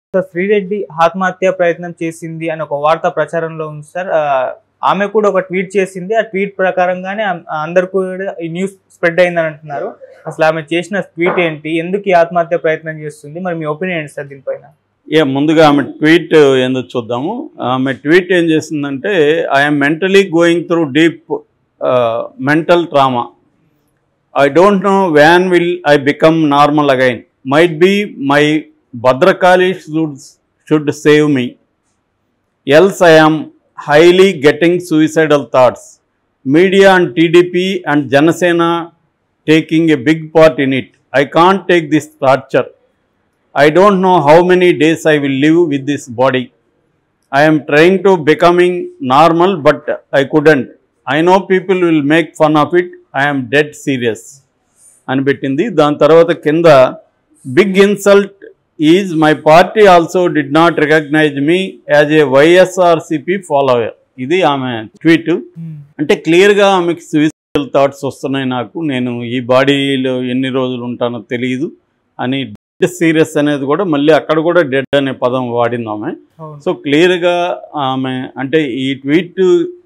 Sir Sri Reddy ఆత్మహత్య ప్రయత్నం చేసింది అని ఒక వార్త ప్రచారంలో ఉంది సార్ ఆ, ఆమె కూడా ఒక ట్వీట్ చేసింది ఆ ట్వీట్ ప్రకారంగానే అం- అందరు కూడా ఈ న్యూస్ స్ప్రెడ్ అయిందని అంటున్నారు అసలు ఆమె చేసిన ట్వీట్ ఏంటి ఎందుకు ఈ ఆత్మహత్య ప్రయత్నం చేస్తుంది మరి మీ ఒపీనియన్ ఏంటి సార్ దీనిపైన ఏ ముందుగా ఆమె ట్వీట్ ఏందో చూద్దాము ఆమె ట్వీట్ ఏం చేసిందంటే I'm mentally going through deep mental trauma I don't know when will I become normal again might be my Bhadrakali should should save me else I am highly getting suicidal thoughts media and TDP and Janasena taking a big part in it I can't take this torture I don't know how many days I will live with this body. I am trying to becoming normal, but I couldn't. I know people will make fun of it. I am dead serious. అని పెట్టింది దాని తర్వాత కింద big insult is my party also did not recognise me as a YSRCP follower ఇది ఆమె tweet అంటే క్లియర్గా ఆమెకి సూయిసైడల్ థాట్స్ వస్తున్నాయి నాకు నేను ఈ బాడీలో ఎన్ని రోజులు ఉంటానో తెలియదు అని డెడ్ సీరియస్ అనేది కూడా మళ్ళీ అక్కడ కూడా డెడ్ అనే పదం వాడింది ఆమె అవును సో క్లియర్గా ఆమె అంటే ఈ ట్వీట్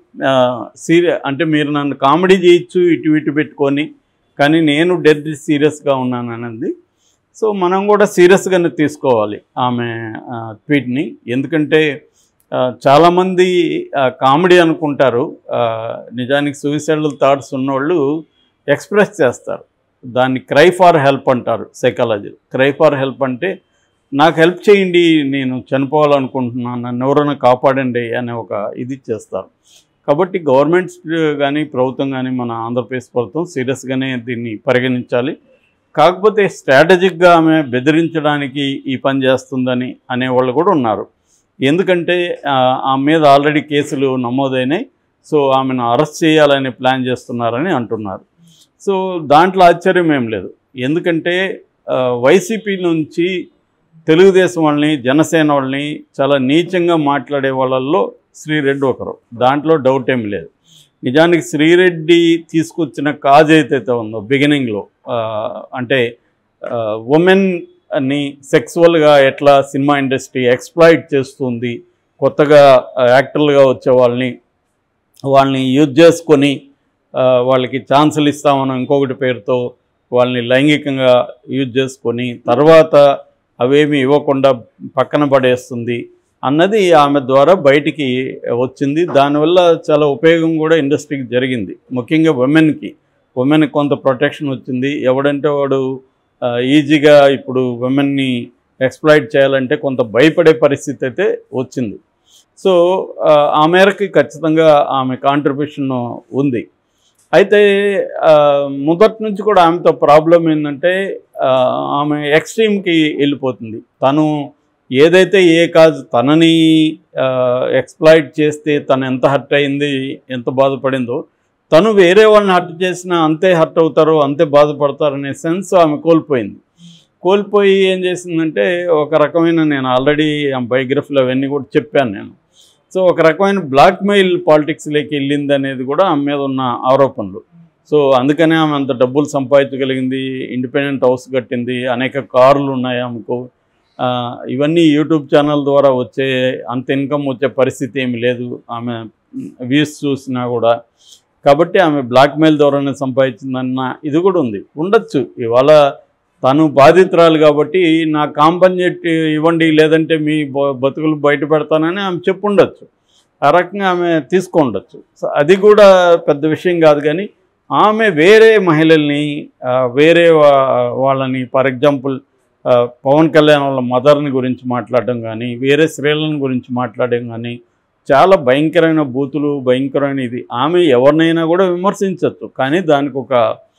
సీరియస్ అంటే మీరు నన్ను కామెడీ చేయొచ్చు ఈ ట్వీట్ పెట్టుకొని కానీ నేను డెడ్ సీరియస్గా ఉన్నాను అనేది సో మనం కూడా సీరియస్గానే తీసుకోవాలి ఆమె ఆ, ట్వీట్ని ఎందుకంటే ఆ, చాలామంది కామెడీ అనుకుంటారు ఆ, నిజానికి సూయిసైడల్ థాట్స్ ఉన్నవాళ్ళు ఎక్స్ప్రెస్ చేస్తారు దాన్ని క్రై ఫార్ హెల్ప్ అంటారు సైకాలజీ క్రై ఫార్ హెల్ప్ అంటే నాకు హెల్ప్ చేయండి నేను చనిపోవాలనుకుంటున్నాను నన్ను ఎవరైనా కాపాడండి అనే ఒక ఇది చేస్తారు కాబట్టి గవర్నమెంట్ కానీ ప్రభుత్వం కానీ మన ఆంధ్రప్రదేశ్ ప్రభుత్వం సీరియస్గానే దీన్ని పరిగణించాలి కాకపోతే స్ట్రాటజిక్గా ఆమె బెదిరించడానికి ఈ పని చేస్తుందని అనేవాళ్ళు కూడా ఉన్నారు ఎందుకంటే ఆ, ఆమె మీద ఆల్రెడీ కేసులు నమోదైనాయి సో ఆమెను అరెస్ట్ చేయాలని ప్లాన్ చేస్తున్నారని అంటున్నారు సో దాంట్లో ఆశ్చర్యం ఏం లేదు ఎందుకంటే ఆ, వైసీపీ నుంచి తెలుగుదేశం వాళ్ళని జనసేన వాళ్ళని చాలా నీచంగా మాట్లాడే వాళ్ళల్లో శ్రీరెడ్డి ఒకరు దాంట్లో డౌట్ ఏం లేదు నిజానికి శ్రీరెడ్డి తీసుకొచ్చిన కాజ్ ఏదైతే ఉందో బిగినింగ్లో అంటే ఉమెన్ని సెక్సువల్గా ఎట్లా సినిమా ఇండస్ట్రీ ఎక్స్ప్లాయిట్ చేస్తుంది కొత్తగా యాక్టర్లుగా వచ్చే వాళ్ళని వాళ్ళని యూజ్ చేసుకొని ఆ, వాళ్ళకి ఛాన్సులు ఇస్తామని ఇంకొకటి పేరుతో వాళ్ళని లైంగికంగా యూజ్ చేసుకొని తర్వాత అవేమి ఇవ్వకుండా పక్కన పడేస్తుంది అన్నది ఆమె ద్వారా బయటికి వచ్చింది దానివల్ల చాలా ఉపయోగం కూడా ఇండస్ట్రీకి జరిగింది ముఖ్యంగా ఉమెన్కి ఉమెన్కి కొంత ప్రొటెక్షన్ వచ్చింది ఎవడంటే వాడు ఆ, ఈజీగా ఇప్పుడు ఉమెన్ని ఎక్స్ప్లాయిట్ చేయాలంటే కొంత భయపడే పరిస్థితి అయితే వచ్చింది సో ఆ, ఆ మేరకి ఖచ్చితంగా ఆమె కాంట్రిబ్యూషన్ ఉంది అయితే ఆ, మొదటి నుంచి కూడా ఆమెతో ప్రాబ్లం ఏంటంటే ఆ, ఆమె ఎక్స్ట్రీమ్కి వెళ్ళిపోతుంది తను ఏదైతే ఏ కాజ్ తనని ఎక్స్ప్లాయిట్ చేస్తే తను ఎంత హర్ట్ అయింది ఎంత బాధపడిందో తను వేరే వాళ్ళని హర్ట్ చేసినా అంతే హర్ట్ అవుతారో అంతే బాధపడతారు అనే సెన్స్ ఆమె కోల్పోయింది కోల్పోయి ఏం చేసిందంటే ఒక రకమైన నేను ఆల్రెడీ బయోగ్రఫీలు అవన్నీ కూడా చెప్పాను నేను సో ఒక రకమైన బ్లాక్మెయిల్ పాలిటిక్స్లోకి వెళ్ళింది అనేది కూడా ఆమె మీద ఉన్న ఆరోపణలు సో అందుకనే ఆమె అంత డబ్బులు సంపాదించగలిగింది ఇండిపెండెంట్ హౌస్ కట్టింది అనేక కార్లు ఉన్నాయి ఆమెకు ఆ, ఇవన్నీ యూట్యూబ్ ఛానల్ ద్వారా వచ్చే అంత ఇన్కమ్ వచ్చే పరిస్థితి ఏమి లేదు ఆమె వ్యూస్ చూసినా కూడా కాబట్టి ఆమె బ్లాక్మెయిల్ ద్వారానే సంపాదించిందన్న ఇది కూడా ఉంది ఉండొచ్చు ఇవాళ తను బాధితురాలు కాబట్టి నా కాంపన్సేట్ ఇవ్వండి లేదంటే మీ బ- బతుకులు బయట పెడతానని ఆమె చెప్పుండొచ్చు ఆ రకంగా ఆమె తీసుకుండొచ్చు సో అది కూడా పెద్ద విషయం కాదు కానీ ఆమె వేరే మహిళల్ని ఆ, వేరే వా- వాళ్ళని ఫర్ ఎగ్జాంపుల్ పవన్ కళ్యాణ్ వాళ్ళ మదర్ని గురించి మాట్లాడడం కానీ వేరే స్త్రీలను గురించి మాట్లాడడం కానీ చాలా భయంకరమైన బూతులు భయంకరమైన ఇది ఆమె ఎవరినైనా కూడా విమర్శించవచ్చు కానీ దానికి ఒక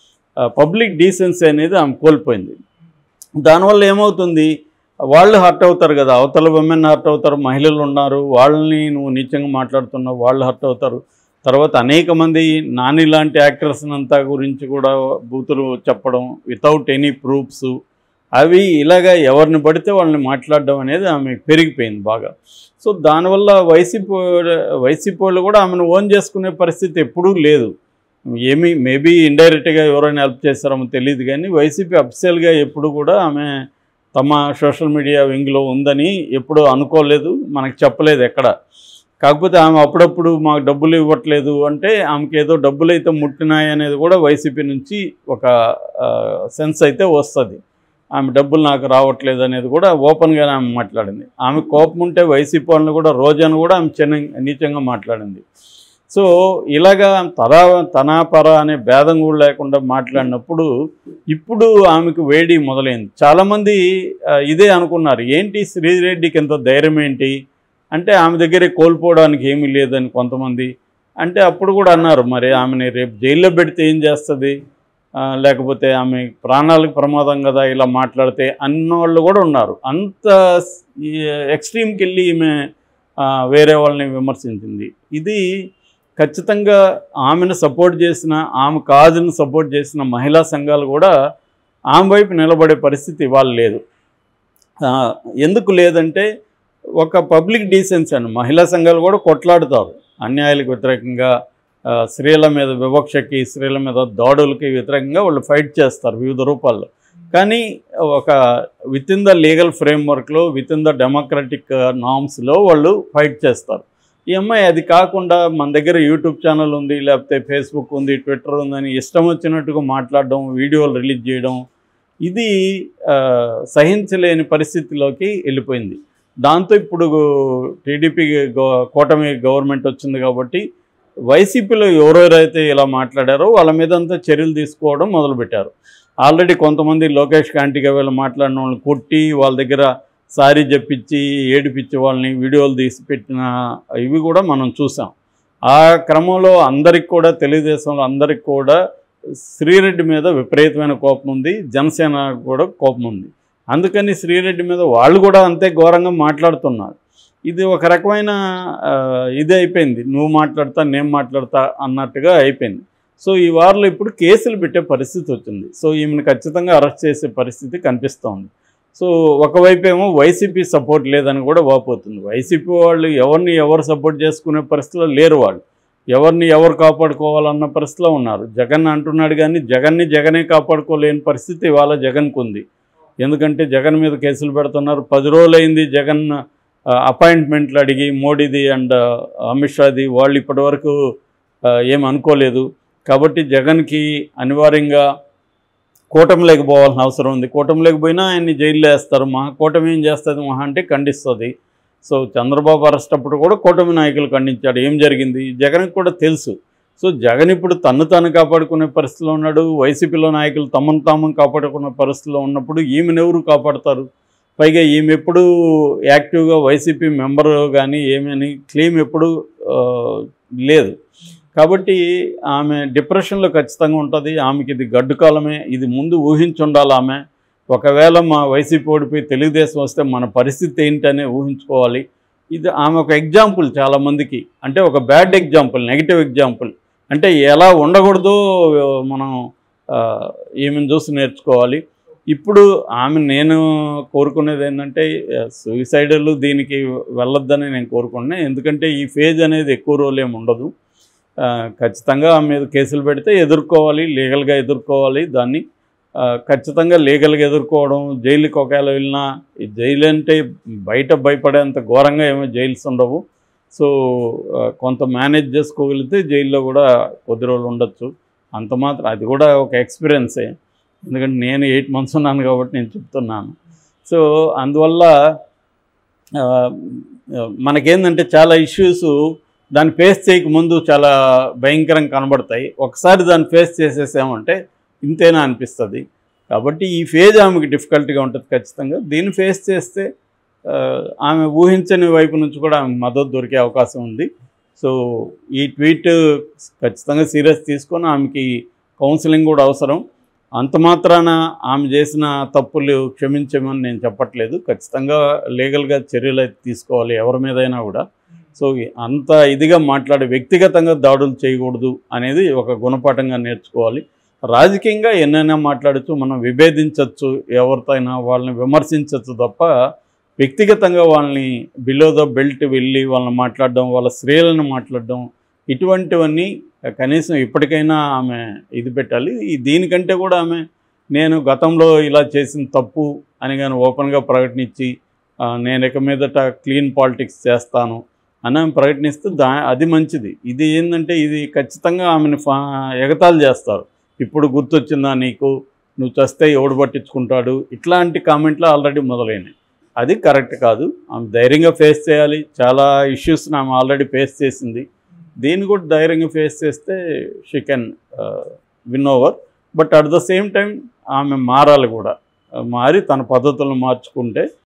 పబ్లిక్ డీసెన్సీ అనేది ఆమె కోల్పోయింది దానివల్ల ఏమవుతుంది వాళ్ళు హర్ట్ అవుతారు కదా అవతల ఉమెన్ హర్ట్ అవుతారు మహిళలు ఉన్నారు వాళ్ళని నువ్వు నీచంగా మాట్లాడుతున్నావు వాళ్ళు హర్ట్ అవుతారు తర్వాత అనేక మంది నాని లాంటి యాక్టర్స్ అంతా గురించి కూడా బూతులు చెప్పడం వితౌట్ ఎనీ ప్రూఫ్స్ అవి ఇలాగ ఎవరిని పడితే వాళ్ళని మాట్లాడడం అనేది ఆమె పెరిగిపోయింది బాగా సో దానివల్ల వైసీపీ వైసీపీ వాళ్ళు కూడా ఆమెను ఓన్ చేసుకునే పరిస్థితి ఎప్పుడూ లేదు ఏమి మేబీ ఇండైరెక్ట్గా ఎవరైనా హెల్ప్ చేస్తారో తెలియదు కానీ వైసీపీ అఫిషియల్గా ఎప్పుడు కూడా ఆమె తమ సోషల్ మీడియా వింగ్లో ఉందని ఎప్పుడూ అనుకోలేదు మనకు చెప్పలేదు ఎక్కడ కాకపోతే ఆమె అప్పుడప్పుడు మాకు డబ్బులు ఇవ్వట్లేదు అంటే ఆమెకి ఏదో డబ్బులు అయితే ముట్టినాయి అనేది కూడా వైసీపీ నుంచి ఒక సెన్స్ అయితే వస్తుంది ఆమె డబ్బులు నాకు రావట్లేదు అనేది కూడా ఓపెన్గానే ఆమె మాట్లాడింది ఆమె కోపం ఉంటే వైసీపీ వాళ్ళని కూడా రోజాను కూడా ఆమె చిన్న నీచంగా మాట్లాడింది సో ఇలాగా తరా తన పర అనే భేదం కూడా లేకుండా మాట్లాడినప్పుడు ఇప్పుడు ఆమెకు వేడి మొదలైంది చాలామంది ఆ, ఇదే అనుకున్నారు ఏంటి శ్రీరెడ్డికి ఎంత ధైర్యం ఏంటి అంటే ఆమె దగ్గరే కోల్పోవడానికి ఏమీ లేదని కొంతమంది అంటే అప్పుడు కూడా అన్నారు మరి ఆమెని రేపు జైల్లో పెడితే ఏం చేస్తుంది ఆ, లేకపోతే ఆమె ప్రాణాలకు ప్రమాదం కదా ఇలా మాట్లాడితే అన్నోళ్ళు కూడా ఉన్నారు అంత ఎక్స్ట్రీమ్కి వెళ్ళి ఈమె ఆ, వేరే వాళ్ళని విమర్శించింది ఇది ఖచ్చితంగా ఆమెను సపోర్ట్ చేసిన ఆమె కాజును సపోర్ట్ చేసిన మహిళా సంఘాలు కూడా ఆమె వైపు నిలబడే పరిస్థితి ఇవాళ లేదు ఆ, ఎందుకు లేదంటే ఒక పబ్లిక్ డీసెన్సీ అని మహిళా సంఘాలు కూడా కొట్లాడుతారు అన్యాయాలకు వ్యతిరేకంగా ఆ, స్త్రీల మీద వివక్షకి స్త్రీల మీద దాడులకి వ్యతిరేకంగా వాళ్ళు ఫైట్ చేస్తారు వివిధ రూపాల్లో కానీ ఒక విత్ ఇన్ ద లీగల్ ఫ్రేమ్వర్క్లో విత్ ఇన్ ద డెమోక్రటిక్ నామ్స్లో వాళ్ళు ఫైట్ చేస్తారు ఈ అమ్మాయి అది కాకుండా మన దగ్గర యూట్యూబ్ ఛానల్ ఉంది లేకపోతే ఫేస్బుక్ ఉంది ట్విట్టర్ ఉందని ఇష్టం వచ్చినట్టుగా మాట్లాడడం వీడియోలు రిలీజ్ చేయడం ఇది ఆ, సహించలేని పరిస్థితిలోకి వెళ్ళిపోయింది దాంతో ఇప్పుడు టీడీపీ గవ- కూటమి గవర్నమెంట్ వచ్చింది కాబట్టి వైసీపీలో ఎవరెవరైతే ఇలా మాట్లాడారో వాళ్ళ మీద అంతా చర్యలు తీసుకోవడం మొదలుపెట్టారు ఆల్రెడీ కొంతమంది లోకేష్ కాంటిగా వీళ్ళు మాట్లాడిన వాళ్ళని కొట్టి వాళ్ళ దగ్గర సారీ చెప్పించి ఏడిపించి వాళ్ళని వీడియోలు తీసి పెట్టిన ఇవి కూడా మనం చూసాం ఆ క్రమంలో అందరికి కూడా తెలుగుదేశంలో అందరికి కూడా శ్రీరెడ్డి మీద విపరీతమైన కోపం ఉంది జనసేన కూడా కోపం ఉంది అందుకని శ్రీరెడ్డి మీద వాళ్ళు కూడా అంతే ఘోరంగా మాట్లాడుతున్నారు ఇది ఒక రకమైన ఆ, ఇది అయిపోయింది నువ్వు మాట్లాడతా నేను మాట్లాడతా అన్నట్టుగా అయిపోయింది సో ఈ వారిలో ఇప్పుడు కేసులు పెట్టే పరిస్థితి వచ్చింది సో ఈమెను ఖచ్చితంగా అరెస్ట్ చేసే పరిస్థితి కనిపిస్తోంది సో ఒకవైపు ఏమో వైసీపీ సపోర్ట్ లేదని కూడా వాపోతుంది వైసీపీ వాళ్ళు ఎవరిని ఎవరు సపోర్ట్ చేసుకునే పరిస్థితిలో లేరు వాళ్ళు ఎవరిని ఎవరు కాపాడుకోవాలన్న పరిస్థితిలో ఉన్నారు జగన్ అంటున్నాడు కానీ జగన్ని జగనే కాపాడుకోలేని పరిస్థితి ఇవాళ జగన్కు ఉంది ఎందుకంటే జగన్ మీద కేసులు పెడుతున్నారు పది రోజులైంది జగన్ ఆ, అపాయింట్మెంట్లు అడిగి మోడీది అండ్ అమిత్ షాది వాళ్ళు ఇప్పటివరకు ఆ, ఏం అనుకోలేదు కాబట్టి జగన్కి అనివార్యంగా కూటమిలోకి పోవాల్సిన అవసరం ఉంది కూటమిలోకి పోయినా ఆయన్ని జైల్లో వేస్తారు మా కూటమి ఏం చేస్తుంది మహా అంటే ఖండిస్తుంది సో చంద్రబాబు అరెస్ట్ అప్పుడు కూడా కూటమి నాయకులు ఖండించాడు ఏం జరిగింది జగన్కి కూడా తెలుసు సో జగన్ ఇప్పుడు తన్ను తాను కాపాడుకునే పరిస్థితిలో ఉన్నాడు వైసీపీలో నాయకులు తమను తాము కాపాడుకునే పరిస్థితిలో ఉన్నప్పుడు ఈమెను ఎవరు కాపాడతారు పైగా ఈమె ఎప్పుడు యాక్టివ్గా వైసీపీ మెంబర్ కానీ ఏమని క్లెయిమ్ ఎప్పుడు ఆ, లేదు కాబట్టి ఆమె డిప్రెషన్లో ఖచ్చితంగా ఉంటుంది ఆమెకి ఇది గడ్డు కాలమే ఇది ముందు ఊహించుండాలి ఆమె ఒకవేళ మా వైసీపీ ఓడిపోయి తెలుగుదేశం వస్తే మన పరిస్థితి ఏంటనే ఊహించుకోవాలి ఇది ఆమె ఒక ఎగ్జాంపుల్ చాలామందికి అంటే ఒక బ్యాడ్ ఎగ్జాంపుల్ నెగిటివ్ ఎగ్జాంపుల్ అంటే ఎలా ఉండకూడదో మనం ఆ, ఈమెను చూసి నేర్చుకోవాలి ఇప్పుడు ఆమె నేను కోరుకునేది ఏంటంటే సూసైడల్ దీనికి వెళ్ళొద్దని నేను కోరుకున్నాను ఎందుకంటే ఈ ఫేజ్ అనేది ఎక్కువ రోజులు ఏమి ఉండదు ఆ, ఖచ్చితంగా ఆమె మీద కేసులు పెడితే ఎదుర్కోవాలి లీగల్గా ఎదుర్కోవాలి దాన్ని ఆ, ఖచ్చితంగా లీగల్గా ఎదుర్కోవడం జైలుకి ఒకవేళ వెళ్ళినా ఈ జైలు అంటే బయట భయపడేంత ఘోరంగా ఏమో జైల్స్ ఉండవు సో ఆ, కొంత మేనేజ్ చేసుకోగలిగితే జైల్లో కూడా కొద్ది రోజులు ఉండొచ్చు అంత మాత్రం అది కూడా ఒక ఎక్స్పీరియన్సే ఎందుకంటే నేను ఎయిట్ మంత్స్ ఉన్నాను కాబట్టి నేను చెప్తున్నాను సో అందువల్ల ఆ, మనకేందంటే చాలా ఇష్యూస్ దాన్ని ఫేస్ చేయకముందు చాలా భయంకరంగా కనబడతాయి ఒకసారి దాన్ని ఫేస్ చేసేసామంటే ఇంతేనా అనిపిస్తుంది కాబట్టి ఈ ఫేజ్ ఆమెకి డిఫికల్ట్గా ఉంటుంది ఖచ్చితంగా దీన్ని ఫేస్ చేస్తే ఆ, ఆమె ఊహించని వైపు నుంచి కూడా ఆమె మద్దతు దొరికే అవకాశం ఉంది సో ఈ ట్వీట్ ఖచ్చితంగా సీరియస్ తీసుకొని ఆమెకి కౌన్సిలింగ్ కూడా అవసరం అంత మాత్రాన ఆమె చేసిన తప్పులు క్షమించమని నేను చెప్పట్లేదు ఖచ్చితంగా లీగల్గా చర్యలు అయితే తీసుకోవాలి ఎవరి మీదైనా కూడా సో అంత ఇదిగా మాట్లాడే వ్యక్తిగతంగా దాడులు చేయకూడదు అనేది ఒక గుణపాఠంగా నేర్చుకోవాలి రాజకీయంగా ఎన్నైనా మాట్లాడచ్చు మనం విభేదించవచ్చు ఎవరితో అయినా వాళ్ళని విమర్శించవచ్చు తప్ప వ్యక్తిగతంగా వాళ్ళని బిలో ద బెల్ట్ వెళ్ళి వాళ్ళని మాట్లాడడం వాళ్ళ స్త్రీలను మాట్లాడడం ఇటువంటివన్నీ కనీసం ఇప్పటికైనా ఆమె ఇది పెట్టాలి ఈ దీనికంటే కూడా ఆమె నేను గతంలో ఇలా చేసిన తప్పు అని కానీ ఓపెన్గా ప్రకటించి ఆ, నేను ఇక మీదట క్లీన్ పాలిటిక్స్ చేస్తాను అని ఆమె ప్రకటిస్తే దా అది మంచిది ఇది ఏంటంటే ఇది ఖచ్చితంగా ఆమెను ఫా ఎగతాళి చేస్తారు ఇప్పుడు గుర్తొచ్చిందా నీకు నువ్వు చస్తే ఎవడు పట్టించుకుంటాడు ఇట్లాంటి కామెంట్లు ఆల్రెడీ మొదలైనాయి అది కరెక్ట్ కాదు ఆమె ధైర్యంగా ఫేస్ చేయాలి చాలా ఇష్యూస్ని ఆమె ఆల్రెడీ ఫేస్ చేసింది దీన్ని కూడా ధైర్యంగా ఫేస్ చేస్తే she can win over but at the same time ఆమె మారాలి కూడా ఆ, మారి తన పద్ధతులను మార్చుకుంటే